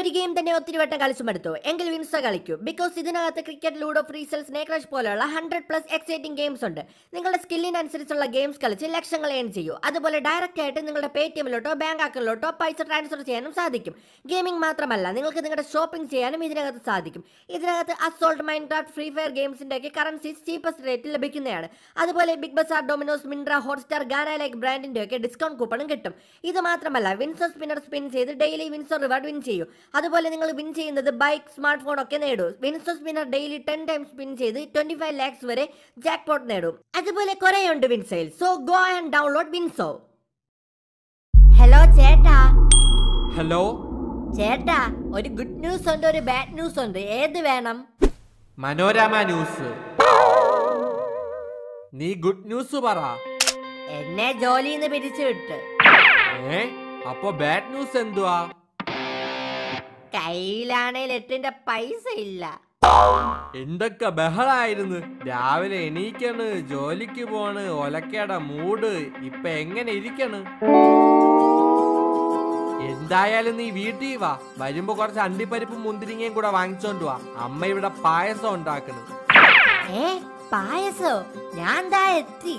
ഒരു ഗെയിം തന്നെ ഒത്തിരി വട്ടം കളിച്ചു മടുത്തു എങ്കിൽ വിൻസ കളിക്കൂ ബിക്കോസ് ഇതിനകത്ത് ക്രിക്കറ്റ് ലൂഡോ ഫ്രീസൽ സ്നേക് റഷ് പോലെയുള്ള ഹൺഡ്രഡ് പ്ലസ് എക്സൈറ്റിംഗ് ഗെയിംസ് ഉണ്ട് നിങ്ങളുടെ സ്കില്ലിനനുസരിച്ചുള്ള ഗെയിംസ് കളിച്ച് ലക്ഷങ്ങൾ ഏൺ ചെയ്യൂ അതുപോലെ ഡയറക്റ്റ് ആയിട്ട് നിങ്ങളുടെ പേ ടി എമ്മിലോട്ടോ ബാങ്ക് അക്കൗണ്ടിലോട്ടോ പൈസ ട്രാൻസ്ഫർ ചെയ്യാനും സാധിക്കും ഗെയിമിംഗ് മാത്രമല്ല നിങ്ങൾക്ക് നിങ്ങളുടെ ഷോപ്പിംഗ് ചെയ്യാനും ഇതിനകത്ത് സാധിക്കും ഇതിനകത്ത് assault Minecraft Free Fire ഗെയിംസിന്റെ ഒക്കെ കറൻസീസ് ചീപ്പസ്റ്റ് റേറ്റിൽ ലഭിക്കുന്നതാണ് അതുപോലെ Big Bazaar Domino's Myntra Hotstar Gaana like ബ്രാൻഡിന്റെ ഒക്കെ ഡിസ്കൗണ്ട് കൂപ്പണും കിട്ടും ഇത് മാത്രമല്ല വിൻസോ സ്പിന്നർ സ്പിൻ ചെയ്ത് ഡെയിലി വിൻസോ റിവാർഡ് വിൻ ചെയ്യൂ അതുപോലെ നിങ്ങൾ വിൻ ചെയ്യുന്നത് ബൈക്ക് സ്മാർട്ട് ഫോൺ ഒക്കെ നേടൂ WinZO spinner daily ten times spin ചെയ്ത് ട്വന്റി ഫൈവ് ലാക്സ് വരെ ജാക്ക് പോട്ട് നേടും അതുപോലെ കുറേയുണ്ട് വിൻസോയിൽ so go and download WinZO hello ചേട്ടാ ഹലോ ചേട്ടാ ഒരു ഗുഡ് ന്യൂസ് ഉണ്ട് ഒരു ബാഡ് ന്യൂസ് ഉണ്ട് ഏത് വേണം മനോരമ ന്യൂസ് നീ ഗുഡ് ന്യൂസ് പറ എന്നെ ജോലിന്ന് പിരിച്ചു വിട്ട് ഏ അപ്പൊ ബാഡ് ന്യൂസ് എന്തുവാ കയ്യിലാണേൽ എട്ടിന്റെ പൈസ ഇല്ല എന്തൊക്കെ ബഹളായിരുന്നു രാവിലെ എണീക്കണ് ജോലിക്ക് പോണ് ഒലക്കയുടെ മൂഡ് ഇപ്പൊ എങ്ങനെ ഇരിക്കണ് എന്തായാലും നീ വീട്ടിൽ വാ വരുമ്പോ കുറച്ച് അണ്ടിപ്പരിപ്പും മുന്തിരിങ്ങയും കൂടെ വാങ്ങിച്ചോണ്ട് വാ അമ്മ ഇവിടെ പായസം ഉണ്ടാക്കണ് ഏ പായസോ ഞാൻ ദാ എത്തി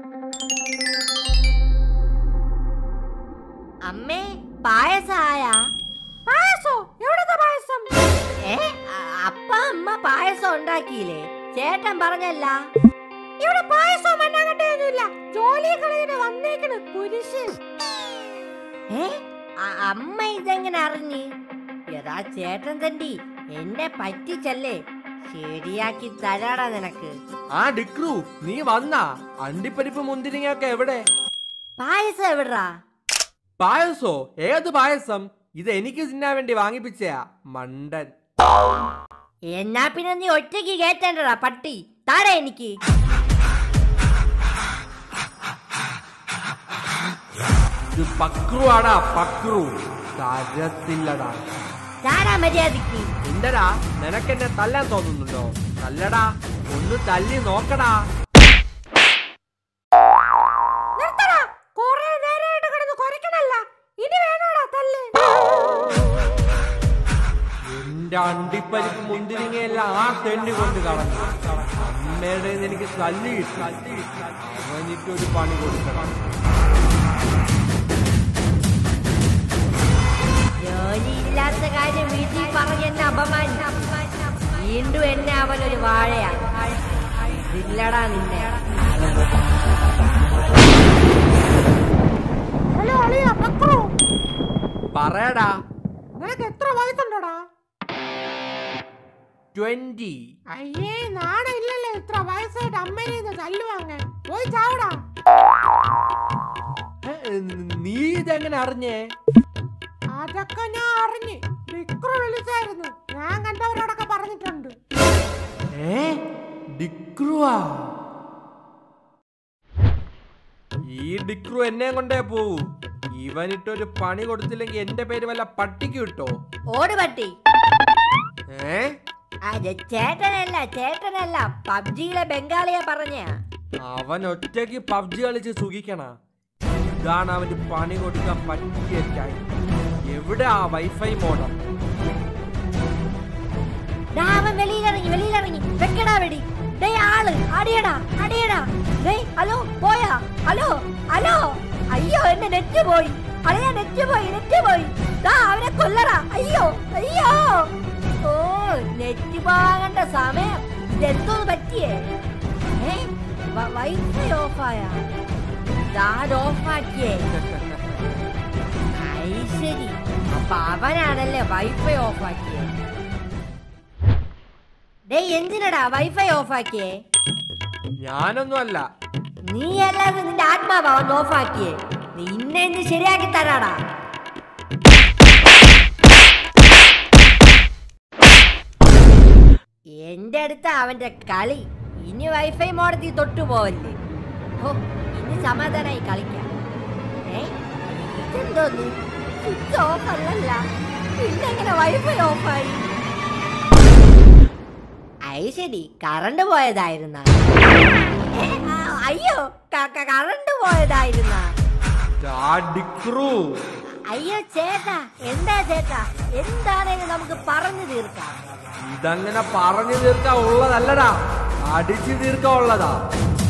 അമ്മേ പായസായ പായസോ എവിടത്തെ പായസം ഏ അ- അപ്പ അമ്മ പായസം ഉണ്ടാക്കിയില്ലേ ചേട്ടൻ പറഞ്ഞല്ല ഇവിടെ പായസം ഉണ്ടാകട്ടൊന്നുമില്ല ജോലി കളഞ്ഞിട്ട് വന്നേക്കണ് കുരിശ് ഏ അ- അമ്മ ഇതെങ്ങനെ അറിഞ്ഞ് യഥാ ചേട്ടൻ തണ്ടി എന്നെ പറ്റിച്ചല്ലേ ശരിയാക്കി തരാടാ നിനക്ക് ആ ഡിക്രു നീ വന്നാ അണ്ടിപ്പരിപ്പ് മുന്തിരിങ്ങയൊക്കെ എവിടെ പായസം എവിടാ പായസോ ഏത് പായസം ഇത് എനിക്ക് തിന്നാൻ വേണ്ടി വാങ്ങിപ്പിച്ചയാ മണ്ടൻ എന്നാ പിന്നെ നീ ഒറ്റയ്ക്ക് കേറ്റണ്ടടാ പട്ടി താടാ എനിക്ക് ഇത് പക്രു ആടാ പക്രു തരത്തില്ലടാ താടാ മര്യാദക്ക് എന്തടാ നിനക്കെന്നെ തല്ലാൻ തോന്നുന്നുണ്ടോ നല്ലടാ ഒന്ന് തല്ലി നോക്കടാ എന്റെ അണ്ടിപ്പരിപ്പ് മുന്തിരിങ്ങയെല്ലാം ആ തെണ്ടി കൊണ്ട് കളഞ്ഞു അമ്മയുടെ കയ്യിന്ന് എനിക്ക് തല്ലി തല്ലി അവനിട്ടൊരു പണി കൊടുക്കണം ജോലിയില്ലാത്ത കാര്യം വീട്ടിൽ പറഞ്ഞെന്നെ അപമാനിച്ചു വീണ്ടും എന്നെ അവനൊരു വാഴയാ ഇല്ലടാ നിന്നെ ഹലോ അളിയ പക്രു പറയടാ നിനക്ക് എത്ര വയസ്സുണ്ടോടാ ട്വന്റി അയ്യേ നാളെ ഇല്ലല്ലോ ഇത്ര വയസ്സായിട്ട് അമ്മേനെ ഇത് തല്ലുവാങ്ങാൻ പോയി ചാവടാ നീ ഇതെങ്ങനെ അറിഞ്ഞേ അതൊക്കെ ഞാൻ അറിഞ്ഞ് വിക്രു വിളിച്ചായിരുന്നു ഞാൻ കണ്ടവരോടൊക്കെ പറഞ്ഞിട്ടുണ്ട് ഏ ഡിക്രുവാ ഈ ഡിക്രു എന്നെ കൊണ്ടേ പോവൂ ഇവനിട്ടൊരു പണി കൊടുത്തില്ലെങ്കിൽ എന്റെ പേര് വല്ല പട്ടിക്ക് കിട്ടോ ഓട് പട്ടി ഏ അത് ചേട്ടനല്ല ചേട്ടനല്ല പബ്ജിയിലെ ബംഗാളിയെ പറഞ്ഞ അവൻ ഒറ്റയ്ക്ക് പബ്ജി കളിച്ച് സുഖിക്കണ ഇതാണ് അവന് പണി കൊടുക്കാൻ പറ്റിയ ടൈം എവിടെ ആ വൈഫൈ മോഡം അവൻ വെളിയിലിറങ്ങി വെളിയിലിറങ്ങി വെക്കടാ വെടി ഡേ ആള് അടിയടാ അടിയടാ ഡേ ഹലോ പോയാ ഹലോ ഹലോ അയ്യോ എന്റെ നെറ്റ് പോയി അളിയ നെറ്റ് പോയി നെറ്റ് പോയി ദാ അവനെ കൊല്ലടാ അയ്യോ അയ്യോ ഓ നെറ്റ് പോകേണ്ട സമയം ഇതെന്തോന്ന് പറ്റിയേ ഏ വ- വൈഫൈ ഓഫായ ഓഫാക്കിയേ ഐ ശരി അപ്പൊ അവനാണല്ലേ വൈഫൈ ഓഫാക്കിയേ ഡേ എന്തിനടാ വൈഫൈ ഓഫാക്കിയേ ഞാനൊന്നും അല്ല നീ അല്ലാതെ നിന്റെ ആത്മാവാ ഒന്ന് ഓഫാക്കിയേ നിന്നെ ഇന്ന് ശരിയാക്കി തരാടാ എന്റെ അടുത്ത അവന്റെ കളി ഇനി വൈഫൈ മോഡത്തിൽ തൊട്ടു പോവല്ലേ ഓ ഇനി സമാധാനായി കളിക്കാം ഏ ഇതെന്തോന്ന് സ്വിച്ച് ഓഫ് അല്ലല്ല പിന്നെങ്ങനെ വൈഫൈ ഓഫായി അത് ശരി കറണ്ട് പോയതായിരുന്ന അയ്യോ ക- ക- കറണ്ട് പോയതായിരുന്ന ഡിക്രു അയ്യോ ചേട്ടാ എന്താ ചേട്ടാ എന്താണേലും നമുക്ക് പറഞ്ഞു തീർക്കാം ഇതങ്ങനെ പറഞ്ഞു തീർക്കാൻ ഉള്ളതല്ലടാ അടിച്ചു തീർക്കാൻ ഉള്ളതാ